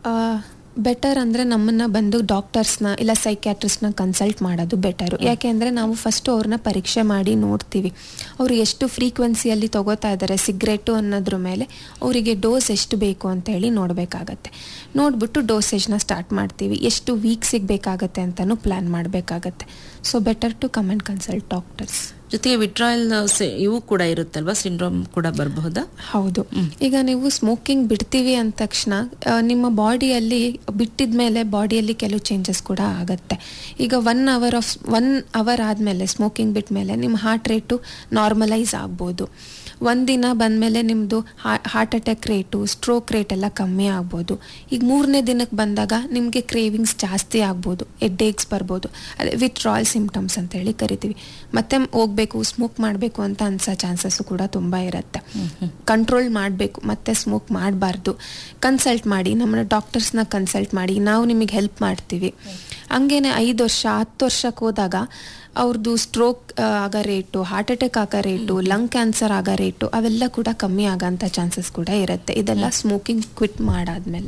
Better ಅಂದರೆ ನಮ್ಮನ್ನು ಬಂದು ಡಾಕ್ಟರ್ಸ್ನ ಇಲ್ಲ ಸೈಕ್ಯಾಟ್ರಿಸ್ಟ್ನ ಕನ್ಸಲ್ಟ್ ಮಾಡೋದು ಬೆಟರು ಯಾಕೆಂದರೆ ನಾವು ಫಸ್ಟು ಅವ್ರನ್ನ ಪರೀಕ್ಷೆ ಮಾಡಿ ನೋಡ್ತೀವಿ ಅವರು ಎಷ್ಟು ಫ್ರೀಕ್ವೆನ್ಸಿಯಲ್ಲಿ ತಗೋತಾ ಇದ್ದಾರೆ ಸಿಗ್ರೆಟು ಅನ್ನೋದ್ರ ಮೇಲೆ ಅವರಿಗೆ ಡೋಸ್ ಎಷ್ಟು ಬೇಕು ಅಂತ ಹೇಳಿ ನೋಡಬೇಕಾಗತ್ತೆ ನೋಡಿಬಿಟ್ಟು ಡೋಸೇಜ್ನ ಸ್ಟಾರ್ಟ್ ಮಾಡ್ತೀವಿ ಎಷ್ಟು ವೀಕ್ಸಿಗೆ ಬೇಕಾಗತ್ತೆ ಅಂತಲೂ ಪ್ಲ್ಯಾನ್ ಮಾಡಬೇಕಾಗತ್ತೆ so better to come and consult doctors ಜೊತೆಗೆ ವಿಟ್ರಾಯಲ್ ಇವು ಕೂಡ ಇರುತ್ತಲ್ವಾ ಸಿಂಡ್ರೋಮ್ ಕೂಡ ಬರಬಹುದಾ ಹೌದು ಈಗ ನೀವು ಸ್ಮೋಕಿಂಗ್ ಬಿಡ್ತೀವಿ ಅಂದ ತಕ್ಷಣ ಆ, ನಿಮ್ಮ ಬಾಡಿಯಲ್ಲಿ ಬಿಟ್ಟಿದ ಮೇಲೆ ಬಾಡಿಯಲ್ಲಿ ಕೆಲವು ಚೇಂಜಸ್ ಕೂಡ ಆಗತ್ತೆ ಈಗ one hour of one hour ಆದಮೇಲೆ ಸ್ಮೋಕಿಂಗ್ ಬಿಟ್ಟ ಮೇಲೆ ನಿಮ್ಮ ಹಾರ್ಟ್ ರೇಟು ನಾರ್ಮಲೈಸ್ ಆಗ್ಬೋದು ಒಂದಿನ ಬಂದಮೇಲೆ ನಿಮ್ಮದು heart attack rate stroke rate ಎಲ್ಲ ಕಮ್ಮಿ ಆಗ್ಬೋದು ಈಗ ಮೂರನೇ ದಿನಕ್ಕೆ ಬಂದಾಗ ನಿಮಗೆ ಕ್ರೇವಿಂಗ್ಸ್ ಜಾಸ್ತಿ ಆಗ್ಬೋದು ಎಡ್ಡೇಕ್ಸ್ ಬರ್ಬೋದು ಅದೇ ವಿತ್ಡ್ರಾಯಲ್ ಸಿಂಪ್ಟಮ್ಸ್ ಅಂತ ಹೇಳಿ ಕರಿತೀವಿ ಮತ್ತೆ ಹೋಗ್ಬೇಕು ಸ್ಮೋಕ್ ಮಾಡಬೇಕು ಅಂತ ಅನ್ಸೋ ಚಾನ್ಸಸ್ಸು ಕೂಡ ತುಂಬ ಇರುತ್ತೆ ಕಂಟ್ರೋಲ್ ಮಾಡಬೇಕು ಮತ್ತೆ ಸ್ಮೋಕ್ ಮಾಡಬಾರ್ದು ಕನ್ಸಲ್ಟ್ ಮಾಡಿ ನಮ್ಮ ಡಾಕ್ಟರ್ಸ್ನ ಕನ್ಸಲ್ಟ್ ಮಾಡಿ ನಾವು ನಿಮಗೆ ಹೆಲ್ಪ್ ಮಾಡ್ತೀವಿ ಹಂಗೇನೆ ಐದು ವರ್ಷ ಹತ್ತು ವರ್ಷಕ್ಕೆ ಹೋದಾಗ ಅವ್ರದ್ದು ಸ್ಟ್ರೋಕ್ ಆಗೋ ರೇಟು ಹಾರ್ಟ್ ಅಟ್ಯಾಕ್ ಆಗೋ ರೇಟು ಲಂಗ್ ಕ್ಯಾನ್ಸರ್ ಆಗೋ ರೇಟು ಅವೆಲ್ಲ ಕೂಡ ಕಮ್ಮಿ ಆಗೋಂಥ ಚಾನ್ಸಸ್ ಕೂಡ ಇರುತ್ತೆ ಇದೆಲ್ಲ ಸ್ಮೋಕಿಂಗ್ ಕ್ವಿಟ್ ಮಾಡಾದ್ಮೇಲೆ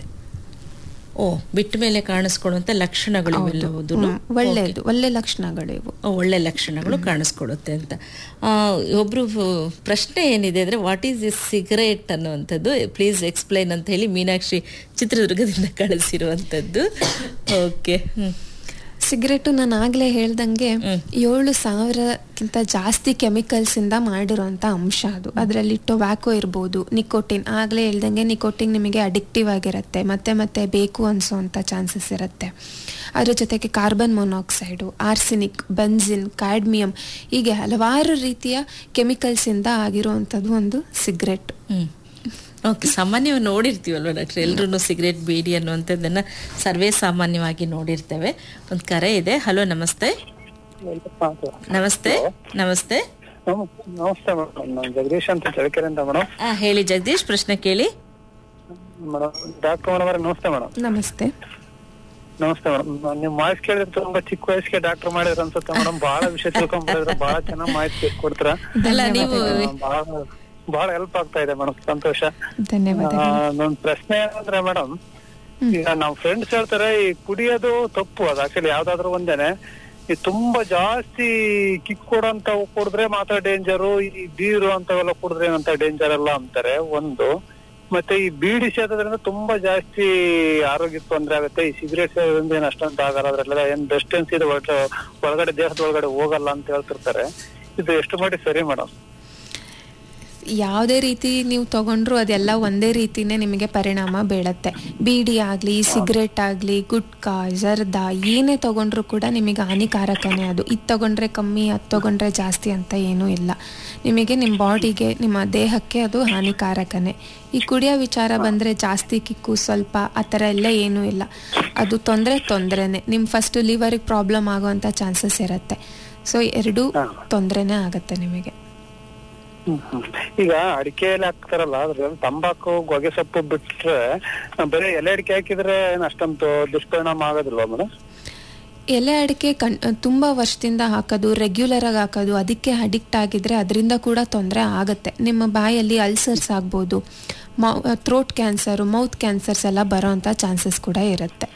ಓ ಬಿಟ್ಟ ಮೇಲೆ ಕಾಣಿಸ್ಕೊಳ್ಳುವಂತ ಲಕ್ಷಣಗಳು ಇವೆಲ್ಲವುದು ಹ್ಮ್, ಒಳ್ಳೆಯದು ಒಳ್ಳೆ ಲಕ್ಷಣಗಳು ಇವು ಒಳ್ಳೆ ಲಕ್ಷಣಗಳು ಕಾಣಿಸ್ಕೊಡುತ್ತೆ ಅಂತ ಆ, ಒಬ್ರು ಫ- ಪ್ರಶ್ನೆ ಏನಿದೆ ಅಂದ್ರೆ ವಾಟ್ ಈಸ್ ದಿಸ್ ಸಿಗರೇಟ್ ಅನ್ನುವಂಥದ್ದು ಪ್ಲೀಸ್ ಎಕ್ಸ್ಪ್ಲೈನ್ ಅಂತ ಹೇಳಿ ಮೀನಾಕ್ಷಿ ಚಿತ್ರದುರ್ಗದಿಂದ ಕಳಿಸಿರುವಂಥದ್ದು ಓಕೆ ಹ್ಮ್ ಸಿಗರೇಟು ನಾನು ಆಗಲೇ ಹೇಳ್ದಂಗೆ ಏಳು ಸಾವಿರಕ್ಕಿಂತ ಜಾಸ್ತಿ ಕೆಮಿಕಲ್ಸಿಂದ ಮಾಡಿರೋಂಥ ಅಂಶ ಅದು ಅದರಲ್ಲಿ ಟೊಬ್ಯಾಕೋ ಇರ್ಬೋದು ನಿಕೋಟಿನ್ ಆಗಲೇ ಹೇಳ್ದಂಗೆ ನಿಕೋಟಿನ್ ನಿಮಗೆ ಅಡಿಕ್ಟಿವ್ ಆಗಿರುತ್ತೆ ಮತ್ತೆ ಮತ್ತೆ ಬೇಕು ಅನಿಸೋವಂಥ ಚಾನ್ಸಸ್ ಇರುತ್ತೆ ಅದ್ರ ಜೊತೆಗೆ carbon monoxide arsenic benzene cadmium ಹೀಗೆ ಹಲವಾರು ರೀತಿಯ ಕೆಮಿಕಲ್ಸಿಂದ ಆಗಿರುವಂಥದ್ದು ಒಂದು ಸಿಗರೆಟ್ ಹ್ಮ್ ಓಕೆ ಸಾಮಾನ್ಯವಾಗಿ ನೋಡಿರ್ತೀವಲ್ವ ಡಾಕ್ಟರ್ ಎಲ್ರೂ ಸಿಗರೇಟ್ ಬೀಡಿ ಅನ್ನುವಂಥದ್ದನ್ನ ಸರ್ವೇ ಸಾಮಾನ್ಯವಾಗಿ ನೋಡಿರ್ತೇವೆ ಒಂದು ಕರೆ ಇದೆ ಹಲೋ ನಮಸ್ತೆ ನಮಸ್ತೆ ನಮಸ್ತೆ ನಮ್- ನಮಸ್ತೆ ಮೇಡಮ್ ನಾನು ಜಗದೀಶ್ ಅಂತ ಚಳಕೆರೆ ಅಂತ ಮೇಡಮ್ ಆ, ಹೇಳಿ ಜಗದೀಶ್ ಪ್ರಶ್ನೆ ಕೇಳಿ ಮೇಡಮ್ ಡಾಕ್ಟರ್ ಮೇಡಮ್ ಅವರೇ ನಮಸ್ತೆ ಮೇಡಮ್ ನಮಸ್ತೆ ನಮಸ್ತೆ ಮೇಡಮ್ ನಿಮ್ ವಾಯ್ಸ್ ಕೇಳಿದ್ರೆ ತುಂಬಾ ಚಿಕ್ಕ ವಯಸ್ಸಿಗೆ ಡಾಕ್ಟರ್ ಮಾಡಿದ್ರ ಅನ್ಸುತ್ತೆ ಮೇಡಮ್ ಬಹಳ ವಿಷಯ ತಿಳ್ಕೊಂಡ್ಬಿಟ್ಟಿದ್ರೆ ಬಹಳ ಚೆನ್ನಾಗಿ ಮಾಹಿತಿ ಕೊಡ್ತೀರಾ ಅಲ್ಲ ನೀವು ಬಹಳ ಬಹಳ ಹೆಲ್ಪ್ ಆಗ್ತಾ ಇದೆ ಮೇಡಮ್ ಸಂತೋಷ ಧನ್ಯವಾದ ಆ, ನನ್ ಪ್ರಶ್ನೆ ಏನಂದ್ರೆ ಮೇಡಮ್ ಈಗ ನಾವ್ ಫ್ರೆಂಡ್ಸ್ ಹೇಳ್ತಾರೆ ಈ ಕುಡಿಯೋದು ತಪ್ಪು ಅದು ಆಕ್ಚುಲಿ ಯಾವ್ದಾದ್ರು ಒಂದೇನೆ ಈ ತುಂಬಾ ಜಾಸ್ತಿ ಕಿಕ್ ಕೊಡೋಂತ ಕುಡಿದ್ರೆ ಮಾತ್ರ ಡೇಂಜರು ಈ ಬೀರು ಅಂತವೆಲ್ಲ ಕುಡಿದ್ರೆ ಏನಂತ ಡೇಂಜರ್ ಅಲ್ಲ ಅಂತಾರೆ ಒಂದು ಮತ್ತೆ ಈ ಬೀಡಿ ಸೇದೋದ್ರಿಂದ ತುಂಬಾ ಜಾಸ್ತಿ ಆರೋಗ್ಯಕ್ಕೆ ತೊಂದರೆ ಆಗುತ್ತೆ ಈ ಸಿಗರೇಟ್ ಸೇದೋದ್ರಿಂದ ಏನ್ ಅಷ್ಟೊಂದು ಆಗಲ್ಲ ಅದ್ರಲ್ಲೆಲ್ಲ ಏನ್ ಡಿಸ್ಟೆನ್ಸ್ ಇದೆ ಒಳಗಡೆ ಒಳಗಡೆ ದೇಹದ ಒಳಗಡೆ ಹೋಗಲ್ಲ ಅಂತ ಹೇಳ್ತಿರ್ತಾರೆ ಇದು ಎಷ್ಟು ಮಾಡಿ ಸರಿ ಮೇಡಮ್ ಯಾವುದೇ ರೀತಿ ನೀವು ತಗೊಂಡ್ರು ಅದೆಲ್ಲ ಒಂದೇ ರೀತಿನೇ ನಿಮಗೆ ಪರಿಣಾಮ ಬೀಳತ್ತೆ ಬೀಡಿ ಆಗಲಿ ಸಿಗರೇಟ್ ಆಗಲಿ ಗುಟ್ಕಾ ಜರ್ದ ಏನೇ ತಗೊಂಡ್ರು ಕೂಡ ನಿಮಗೆ ಹಾನಿಕಾರಕನೇ ಅದು ಇದು ತಗೊಂಡ್ರೆ ಕಮ್ಮಿ ಅದು ತಗೊಂಡ್ರೆ ಜಾಸ್ತಿ ಅಂತ ಏನೂ ಇಲ್ಲ ನಿಮಗೆ ನಿಮ್ಮ ಬಾಡಿಗೆ ನಿಮ್ಮ ದೇಹಕ್ಕೆ ಅದು ಹಾನಿಕಾರಕನೇ ಈ ಕುಡಿಯೋ ವಿಚಾರ ಬಂದರೆ ಜಾಸ್ತಿ ಕಿಕ್ಕು ಸ್ವಲ್ಪ ಆ ಥರ ಎಲ್ಲ ಏನೂ ಇಲ್ಲ ಅದು ತೊಂದರೆ ತೊಂದರೆನೇ ನಿಮ್ಮ ಫಸ್ಟು ಲಿವರಿಗೆ ಪ್ರಾಬ್ಲಮ್ ಆಗೋವಂಥ ಚಾನ್ಸಸ್ ಇರುತ್ತೆ ಸೊ ಎರಡೂ ತೊಂದರೆನೇ ಆಗುತ್ತೆ ನಿಮಗೆ ಹ್ಮ್ ಹ್ಮ್. ಈಗ ಅಡಿಕೆಯಲ್ಲಿ ಹಾಕ್ತಾರಲ್ಲ ಅದ್ರಲ್ಲಿ ತಂಬಾಕು ಹೊಗೆ ಸೊಪ್ಪು ಬಿಟ್ರೆ ಆ, ಬರೀ ಎಲೆ ಅಡಿಕೆ ಹಾಕಿದ್ರೆ ಏನ್ ಅಷ್ಟೊಂದು ದುಷ್ಪರಿಣಾಮ ಆಗೋದಿಲ್ವಾ ಮೇಡಮ್ ಎಲೆ ಅಡಿಕೆ ಕಣ್ ತುಂಬ ವರ್ಷದಿಂದ ಹಾಕೋದು ರೆಗ್ಯುಲರ್ ಆಗಿ ಹಾಕೋದು ಅದಕ್ಕೆ ಅಡಿಕ್ಟ್ ಆಗಿದ್ರೆ ಅದರಿಂದ ಕೂಡ ತೊಂದರೆ ಆಗುತ್ತೆ ನಿಮ್ಮ ಬಾಯಲ್ಲಿ ಅಲ್ಸರ್ಸ್ ಆಗ್ಬೋದು ಮೌ ಥ್ರೋಟ್ ಕ್ಯಾನ್ಸರು ಮೌತ್ ಕ್ಯಾನ್ಸರ್ಸ್ ಎಲ್ಲ ಬರೋವಂಥ ಚಾನ್ಸಸ್ ಕೂಡ ಇರುತ್ತೆ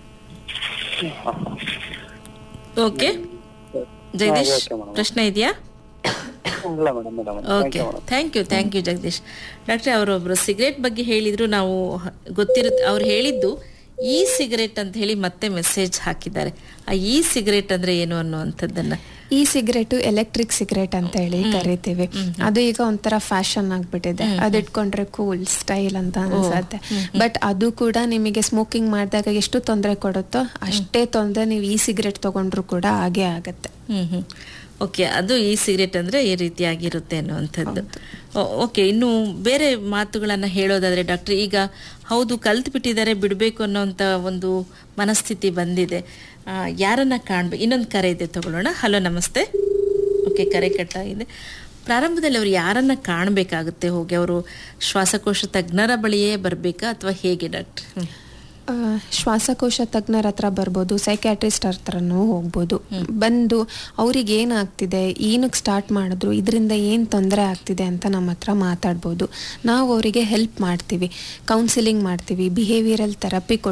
ಓಕೆ ಜಗದೀಶ್ okay, madam. ಪ್ರಶ್ನೆ ಇದೆಯಾ ಇಲ್ಲ madam madam okay thank you thank you Jagadish ಡಾಕ್ಟ್ರೆ ಅವರೊಬ್ರು ಸಿಗರೇಟ್ ಬಗ್ಗೆ ಹೇಳಿದ್ರು ನಾವು ಹ- ಗೊತ್ತಿರುತ್ತೆ ಅವ್ರು ಹೇಳಿದ್ದು ಈ ಸಿಗರೇಟ್ ಅಂತ ಹೇಳಿ ಮತ್ತೆ ಮೆಸೇಜ್ ಹಾಕಿದ್ದಾರೆ ಆ ಈ ಸಿಗರೇಟ್ ಅಂದ್ರೆ ಏನು ಅನ್ನುವಂಥದ್ದನ್ನ ಈ ಸಿಗರೇಟು ಎಲೆಕ್ಟ್ರಿಕ್ ಸಿಗರೇಟ್ ಅಂತ ಹೇಳಿ ಕರಿತೀವಿ ಅದು ಈಗ ಒಂಥರ ಫ್ಯಾಷನ್ ಆಗ್ಬಿಟ್ಟಿದೆ ಅದು ಇಟ್ಕೊಂಡ್ರೆ ಕೂಲ್ ಸ್ಟೈಲ್ ಅಂತ ಅನ್ಸುತ್ತೆ ಬಟ್ ಅದು ಕೂಡ ನಿಮಗೆ ಸ್ಮೋಕಿಂಗ್ ಮಾಡಿದಾಗ ಎಷ್ಟು ತೊಂದರೆ ಕೊಡುತ್ತೋ ಅಷ್ಟೇ ತೊಂದರೆ ನೀವು ಈ ಸಿಗರೇಟ್ ತಗೊಂಡ್ರು ಕೂಡ ಹಾಗೆ ಆಗುತ್ತೆ ಹ್ಮ್ ಹ್ಮ್ ಓಕೆ ಅದು ಈ ಸಿಗರೇಟ್ ಅಂದ್ರೆ ಈ ರೀತಿಯಾಗಿರುತ್ತೆ ಅನ್ನುವಂಥದ್ದು ಓಕೆ ಇನ್ನು ಬೇರೆ ಮಾತುಗಳನ್ನ ಹೇಳೋದಾದ್ರೆ ಡಾಕ್ಟರ್ ಈಗ ಹೌದು ಕಲ್ತು ಬಿಟ್ಟಿದ್ದಾರೆ ಬಿಡಬೇಕು ಅನ್ನೋಂಥ ಒಂದು ಮನಸ್ಥಿತಿ ಬಂದಿದೆ ಆ, ಯಾರನ್ನ ಕಾಣ್ಬೇಕು ಇನ್ನೊಂದು ಕರೆ ಇದೆ ತಗೊಳ್ಳೋಣ ಹಲೋ ನಮಸ್ತೆ ಓಕೆ ಕರೆ ಕಟ್ಟಾಗಿದೆ ಪ್ರಾರಂಭದಲ್ಲಿ ಅವರು ಯಾರನ್ನ ಕಾಣಬೇಕಾಗುತ್ತೆ ಹೋಗಿ ಅವರು ಶ್ವಾಸಕೋಶ ತಜ್ಞರ ಬಳಿಯೇ ಬರಬೇಕಾ ಅಥವಾ ಹೇಗೆ ಡಾಕ್ಟರ್ ಹ್ಮ್. ಆ, ಶ್ವಾಸಕೋಶ ತಜ್ಞರ ಹತ್ರ ಬರ್ಬೋದು ಸೈಕ್ಯಾಟ್ರಿಸ್ಟ್ ಹತ್ರನೂ ಹೋಗ್ಬೋದು ಬಂದು ಅವ್ರಿಗೆ ಏನಾಗ್ತಿದೆ ಏನಕ್ಕೆ ಸ್ಟಾರ್ಟ್ ಮಾಡಿದ್ರು ಇದರಿಂದ ಏನು ತೊಂದರೆ ಆಗ್ತಿದೆ ಅಂತ ನಮ್ಮ ಹತ್ರ ಮಾತಾಡ್ಬೋದು ನಾವು ಅವರಿಗೆ ಹೆಲ್ಪ್ ಮಾಡ್ತೀವಿ ಕೌನ್ಸಿಲಿಂಗ್ ಮಾಡ್ತೀವಿ ಬಿಹೇವಿಯರಲ್ ಥೆರಪಿ